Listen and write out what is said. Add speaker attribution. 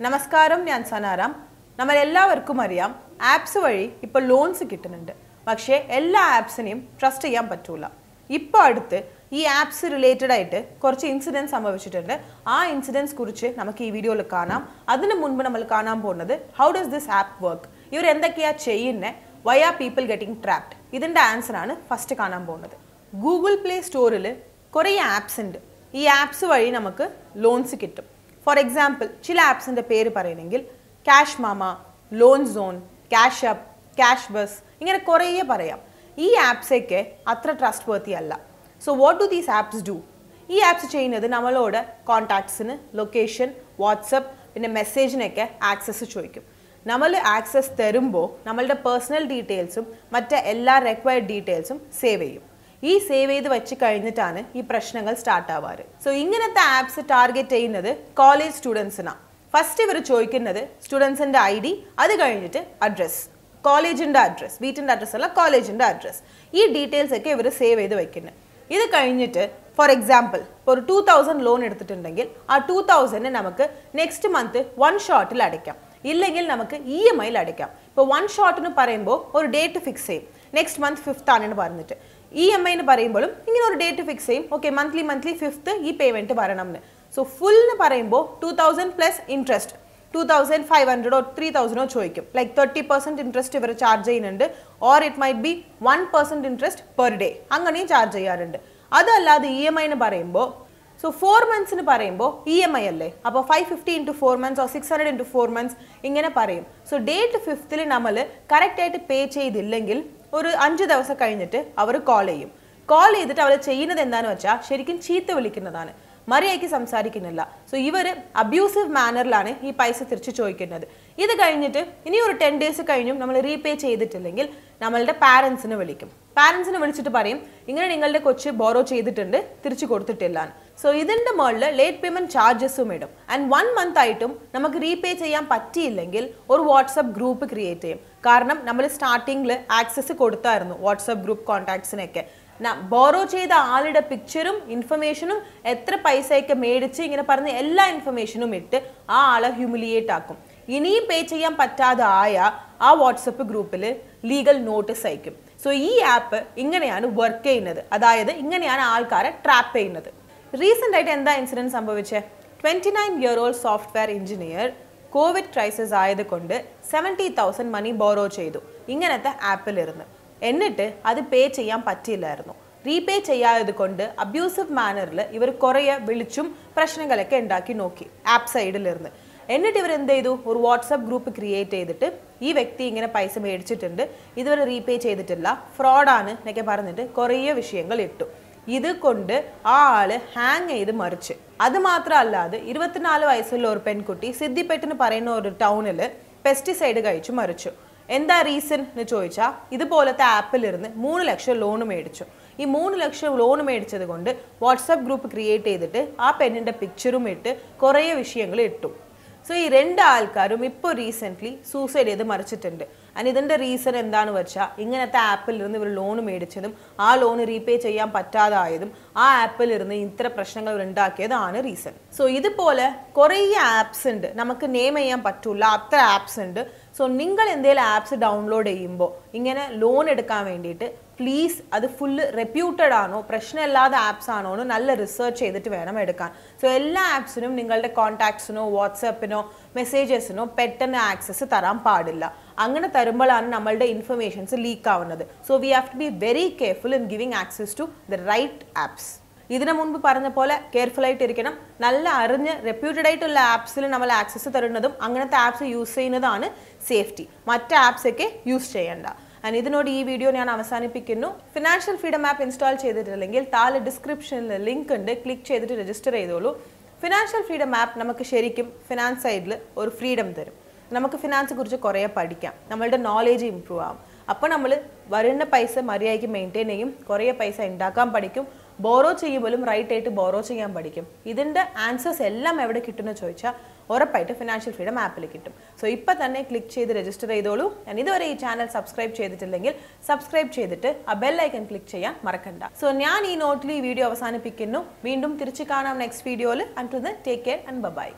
Speaker 1: നമസ്കാരം ഞാൻ സനാറാം നമ്മൾ എല്ലാവർക്കും അറിയാം ആപ്സ് വഴി ഇപ്പോൾ ലോൺസ് കിട്ടുന്നുണ്ട് പക്ഷേ എല്ലാ ആപ്സിനെയും ട്രസ്റ്റ് ചെയ്യാൻ പറ്റൂല ഇപ്പോൾ അടുത്ത് ഈ ആപ്സ് റിലേറ്റഡ് ആയിട്ട് കുറച്ച് ഇൻസിഡൻസ് സംഭവിച്ചിട്ടുണ്ട് ആ ഇൻസിഡൻസ് കുറിച്ച് നമുക്ക് ഈ വീഡിയോയിൽ കാണാം അതിന് മുൻപ് നമ്മൾ കാണാൻ പോകുന്നത് how does this app work ഇവർ എന്തൊക്കെയാ ചെയ്യുന്നത് why are people getting trapped ഇതിൻ്റെ ആൻസർ ആണ് ഫസ്റ്റ് കാണാൻ പോകുന്നത് ഗൂഗിൾ പ്ലേ സ്റ്റോറിൽ കുറേ ആപ്സ് ഉണ്ട് ഈ ആപ്സ് വഴി നമുക്ക് ലോൺസ് കിട്ടും ഫോർ എക്സാമ്പിൾ ചില ആപ്സിൻ്റെ പേര് പറയണമെങ്കിൽ cash mama loan zone cash up cash bus ഇങ്ങനെ കുറേ പറയാം ഈ ആപ്സൊക്കെ അത്ര ട്രസ്റ്റ് വർത്തി അല്ല so what do these apps do ഈ ആപ്സ് ചെയ്യുന്നത് നമ്മളോട് കോൺടാക്ട്സിന് ലൊക്കേഷൻ വാട്സപ്പ് പിന്നെ മെസ്സേജിനൊക്കെ ആക്സസ് ചോദിക്കും നമ്മൾ ആക്സസ് തരുമ്പോൾ നമ്മളുടെ പേഴ്സണൽ ഡീറ്റെയിൽസും മറ്റ് എല്ലാ റെക്വയർഡ് ഡീറ്റെയിൽസും സേവ് ചെയ്യും ഈ സേവ് ചെയ്ത് വെച്ച് കഴിഞ്ഞിട്ടാണ് ഈ പ്രശ്നങ്ങൾ സ്റ്റാർട്ട് ആവാറ് സോ ഇങ്ങനത്തെ ആപ്സ് ടാർഗറ്റ് ചെയ്യുന്നത് കോളേജ് സ്റ്റുഡൻസിനാണ് ഫസ്റ്റ് ഇവർ ചോദിക്കുന്നത് സ്റ്റുഡൻസിൻ്റെ ഐ ഡി അത് കഴിഞ്ഞിട്ട് അഡ്രസ്സ് കോളേജിൻ്റെ അഡ്രസ്സ് വീട്ടിൻ്റെ അഡ്രസ്സ് അല്ല കോളേജിൻ്റെ അഡ്രസ്സ് ഈ ഡീറ്റെയിൽസ് ഒക്കെ ഇവർ സേവ് ചെയ്ത് വെക്കുന്നത് ഇത് കഴിഞ്ഞിട്ട് ഫോർ എക്സാമ്പിൾ ഇപ്പോൾ ഒരു ടൂ തൗസൻഡ് ലോൺ എടുത്തിട്ടുണ്ടെങ്കിൽ ആ ടൂ തൗസൻഡ് നമുക്ക് നെക്സ്റ്റ് മന്ത് വൺ ഷോട്ടിൽ അടയ്ക്കാം ഇല്ലെങ്കിൽ നമുക്ക് ഇ എം ഐയിൽ അടയ്ക്കാം ഇപ്പോൾ വൺ ഷോട്ടിന് പറയുമ്പോൾ ഒരു ഡേറ്റ് ഫിക്സ് ചെയ്യും നെക്സ്റ്റ് മന്ത് ഫിഫ്ത്ത് ആണെന്ന് പറഞ്ഞിട്ട് ഇ എം ഐന്ന് പറയുമ്പോഴും ഇങ്ങനെ ഒരു ഡേറ്റ് ഫിക്സ് ചെയ്യും ഓക്കെ മന്ത്ലി മന്ത്ലി ഫിഫ്ത്ത് ഈ പേയ്മെൻറ്റ് വരണം എന്ന് സോ ഫുള്ളിന് പറയുമ്പോൾ two thousand plus interest two thousand five ഹൺഡ്രഡോ ത്രീ തൗസൻഡോ ചോദിക്കും ലൈക്ക് തേർട്ടി പെർസെൻറ്റ് ഇൻട്രസ്റ്റ് ഇവർ ചാർജ് ചെയ്യുന്നുണ്ട് or it might be one percent interest per day അങ്ങനെയും ചാർജ് ചെയ്യാറുണ്ട് അതല്ലാതെ ഇ എം ഐന്ന് പറയുമ്പോൾ സോ ഫോർ മന്ത്സിന് പറയുമ്പോൾ ഇ എം ഐ അല്ലേ അപ്പോൾ five fifty into four months or six hundred into four months ഇങ്ങനെ പറയും സോ ഡേറ്റ് ഫിഫ്ത്തിൽ നമ്മൾ കറക്റ്റായിട്ട് പേ ചെയ്തില്ലെങ്കിൽ ഒരു അഞ്ച് ദിവസം കഴിഞ്ഞിട്ട് അവർ കോൾ ചെയ്യും കോൾ ചെയ്തിട്ട് അവർ ചെയ്യുന്നത് എന്താണെന്ന് വെച്ചാൽ ശരിക്കും ചീത്ത വിളിക്കുന്നതാണ് മര്യാദയ്ക്ക് സംസാരിക്കുന്നില്ല സോ ഇവർ അബ്യൂസീവ് മാനറിലാണ് ഈ പൈസ തിരിച്ചു ചോദിക്കുന്നത് ഇത് കഴിഞ്ഞിട്ട് ഇനി ഒരു ടെൻ ഡേയ്സ് കഴിഞ്ഞും നമ്മൾ റീപേ ചെയ്തിട്ടില്ലെങ്കിൽ നമ്മളുടെ പാരൻസിനെ വിളിക്കും പാരൻസിനെ വിളിച്ചിട്ട് പറയും ഇങ്ങനെ നിങ്ങളുടെ കൊച്ച് ബോറോ ചെയ്തിട്ടുണ്ട് തിരിച്ചു കൊടുത്തിട്ടില്ല സോ ഇതിൻ്റെ മുകളിൽ ലേറ്റ് പേയ്മെന്റ് ചാർജസും ഇടും ആൻഡ് വൺ മന്ത് ആയിട്ടും നമുക്ക് റീപേ ചെയ്യാൻ പറ്റിയില്ലെങ്കിൽ ഒരു വാട്സപ്പ് ഗ്രൂപ്പ് ക്രിയേറ്റ് ചെയ്യും കാരണം നമ്മൾ സ്റ്റാർട്ടിങ്ങിൽ ആക്സസ് കൊടുത്തായിരുന്നു വാട്സപ്പ് ഗ്രൂപ്പ് കോൺടാക്ട്സിനൊക്കെ ബോറോ ചെയ്ത ആളുടെ പിക്ചറും ഇൻഫർമേഷനും എത്ര പൈസയൊക്കെ മേടിച്ച് ഇങ്ങനെ പറഞ്ഞ് എല്ലാ ഇൻഫർമേഷനും ഇട്ട് ആ ആളെ ഹ്യൂമിലിയേറ്റ് ആക്കും ഇനിയും പേ ചെയ്യാൻ പറ്റാതെ ആയ ആ വാട്സപ്പ് ഗ്രൂപ്പിൽ ലീഗൽ നോട്ടീസ് അയക്കും സോ ഈ ആപ്പ് ഇങ്ങനെയാണ് വർക്ക് ചെയ്യുന്നത് അതായത് ഇങ്ങനെയാണ് ആൾക്കാരെ ട്രാപ്പ് ചെയ്യുന്നത് റീസെൻ്റ് ആയിട്ട് എന്താ ഇൻസിഡൻറ്റ് സംഭവിച്ചത് twenty nine year old software engineer Covid crisis ആയതുകൊണ്ട് സെവൻറ്റി തൗസൻഡ് മണി ബോറോ ചെയ്തു ഇങ്ങനത്തെ ആപ്പിലിരുന്ന് എന്നിട്ട് അത് പേ ചെയ്യാൻ പറ്റിയില്ലായിരുന്നു റീപേ ചെയ്യാത്തത് കൊണ്ട് അബ്യൂസീവ് മാനറിൽ ഇവർ കുറേ വിളിച്ചും പ്രശ്നങ്ങളൊക്കെ ഉണ്ടാക്കി നോക്കി ആപ്പ് സൈഡിലിരുന്ന് എന്നിട്ട് ഇവർ എന്ത് ചെയ്തു ഒരു വാട്സപ്പ് ഗ്രൂപ്പ് ക്രിയേറ്റ് ചെയ്തിട്ട് ഈ വ്യക്തി ഇങ്ങനെ പൈസ മേടിച്ചിട്ടുണ്ട് ഇതുവരെ റീപേ ചെയ്തിട്ടില്ല ഫ്രോഡാണ് എന്നൊക്കെ പറഞ്ഞിട്ട് കുറേ വിഷയങ്ങൾ ഇട്ടു ഇത് കൊണ്ട് ആ ആള് ഹാങ് ചെയ്ത് മറിച്ച് അത് മാത്രമല്ലാതെ ഇരുപത്തിനാല് വയസ്സുള്ള ഒരു പെൺകുട്ടി സിദ്ദിപ്പെട്ടിന് പറയുന്ന ഒരു ടൗണിൽ പെസ്റ്റിസൈഡ് കഴിച്ചു മരിച്ചു എന്താ റീസൺ എന്ന് ചോദിച്ചാൽ ഇതുപോലത്തെ ആപ്പിലിരുന്ന് മൂന്ന് ലക്ഷം ലോൺ മേടിച്ചു ഈ മൂന്ന് ലക്ഷം ലോൺ മേടിച്ചത് കൊണ്ട് വാട്സപ്പ് ഗ്രൂപ്പ് ക്രിയേറ്റ് ചെയ്തിട്ട് ആ പെണ്ണിൻ്റെ പിക്ചറും ഇട്ട് കുറേ വിഷയങ്ങൾ ഇട്ടു സോ ഈ രണ്ട് ആൾക്കാരും ഇപ്പോൾ റീസെൻ്റ്ലി സൂസൈഡ് ചെയ്ത് മരിച്ചിട്ടുണ്ട് ആൻഡ് ഇതിൻ്റെ റീസൺ എന്താണെന്ന് വെച്ചാൽ ഇങ്ങനത്തെ ആപ്പിൽ ഇരുന്ന് ഇവർ ലോൺ മേടിച്ചതും ആ ലോൺ റീപേ ചെയ്യാൻ പറ്റാതായതും ആ ആപ്പിൽ ഇരുന്ന് ഇത്ര പ്രശ്നങ്ങൾ ഇവർ ഉണ്ടാക്കിയതാണ് റീസൺ സോ ഇതുപോലെ കുറേ ആപ്സ് ഉണ്ട് നമുക്ക് നെയിം ചെയ്യാൻ പറ്റൂല അത്ര ആപ്സ് ഉണ്ട് സോ നിങ്ങൾ എന്തെങ്കിലും ആപ്സ് ഡൗൺലോഡ് ചെയ്യുമ്പോൾ ഇങ്ങനെ ലോൺ എടുക്കാൻ വേണ്ടിയിട്ട് പ്ലീസ് അത് ഫുള്ള് റെപ്യൂട്ടഡ് ആണോ പ്രശ്നമില്ലാത്ത ആപ്സ് ആണോ എന്ന് നല്ല റിസർച്ച് ചെയ്തിട്ട് വേണം എടുക്കാൻ സോ എല്ലാ ആപ്സിനും നിങ്ങളുടെ കോൺടാക്ട്സിനോ വാട്സപ്പിനോ മെസ്സേജസിനോ പെട്ടെന്ന് ആക്സസ് തരാൻ പാടില്ല അങ്ങനെ തരുമ്പോഴാണ് നമ്മളുടെ ഇൻഫർമേഷൻസ് ലീക്ക് ആവുന്നത് so we have to be very careful in giving access to the right apps ഇതിനു മുൻപ് പറഞ്ഞ പോലെ കെയർഫുൾ ആയിട്ട് ഇരിക്കണം നല്ല അറിഞ്ഞ് റെപ്യൂട്ടഡ് ആയിട്ടുള്ള ആപ്സിൽ നമ്മൾ ആക്സസ് തരുന്നതും അങ്ങനത്തെ ആപ്സ് യൂസ് ചെയ്യുന്നതാണ് സേഫ്റ്റി മറ്റ് ആപ്സ് ഒക്കെ യൂസ് ചെയ്യേണ്ട ആൻഡ് ഇതിനോട് ഈ വീഡിയോ ഞാൻ അവസാനിപ്പിക്കുന്നു ഫിനാൻഷ്യൽ ഫ്രീഡം ആപ്പ് ഇൻസ്റ്റാൾ ചെയ്തിട്ടില്ലെങ്കിൽ താഴെ ഡിസ്ക്രിപ്ഷനിൽ ലിങ്ക് ഉണ്ട് ക്ലിക്ക് ചെയ്തിട്ട് രജിസ്റ്റർ ചെയ്തോളൂ ഫിനാൻഷ്യൽ ഫ്രീഡം ആപ്പ് നമുക്ക് ശരിക്കും ഫിനാൻസ് സൈഡിൽ ഒരു ഫ്രീഡം തരും നമുക്ക് ഫിനാൻസിനെ കുറിച്ച് കുറേ പഠിക്കാം നമ്മളുടെ നോളേജ് ഇമ്പ്രൂവ് ആവും അപ്പോൾ നമ്മൾ വരുന്ന പൈസ മര്യാദയ്ക്ക് മെയിൻറ്റെയിൻ ചെയ്യും കുറേ പൈസ ഉണ്ടാക്കാൻ പഠിക്കും ബോറോ ചെയ്യുമ്പോഴും റൈറ്റ് ആയിട്ട് ബോറോ ചെയ്യാൻ പഠിക്കും ഇതിൻ്റെ ആൻസേഴ്സ് എല്ലാം എവിടെ കിട്ടുമെന്ന് ചോദിച്ചാൽ ഉറപ്പായിട്ട് ഫിനാൻഷ്യൽ ഫ്രീഡം ആപ്പിൽ കിട്ടും സോ ഇപ്പം തന്നെ ക്ലിക്ക് ചെയ്ത് രജിസ്റ്റർ ചെയ്തോളൂ ഞാൻ ഇതുവരെ ഈ ചാനൽ സബ്സ്ക്രൈബ് ചെയ്തിട്ടില്ലെങ്കിൽ സബ്സ്ക്രൈബ് ചെയ്തിട്ട് ആ ബെൽ ഐക്കൺ ക്ലിക്ക് ചെയ്യാൻ മറക്കണ്ട സോ ഞാൻ ഈ നോട്ടിൽ ഈ വീഡിയോ അവസാനിപ്പിക്കുന്നു വീണ്ടും തിരിച്ചു കാണാം നെക്സ്റ്റ് വീഡിയോയിൽ and do take care and by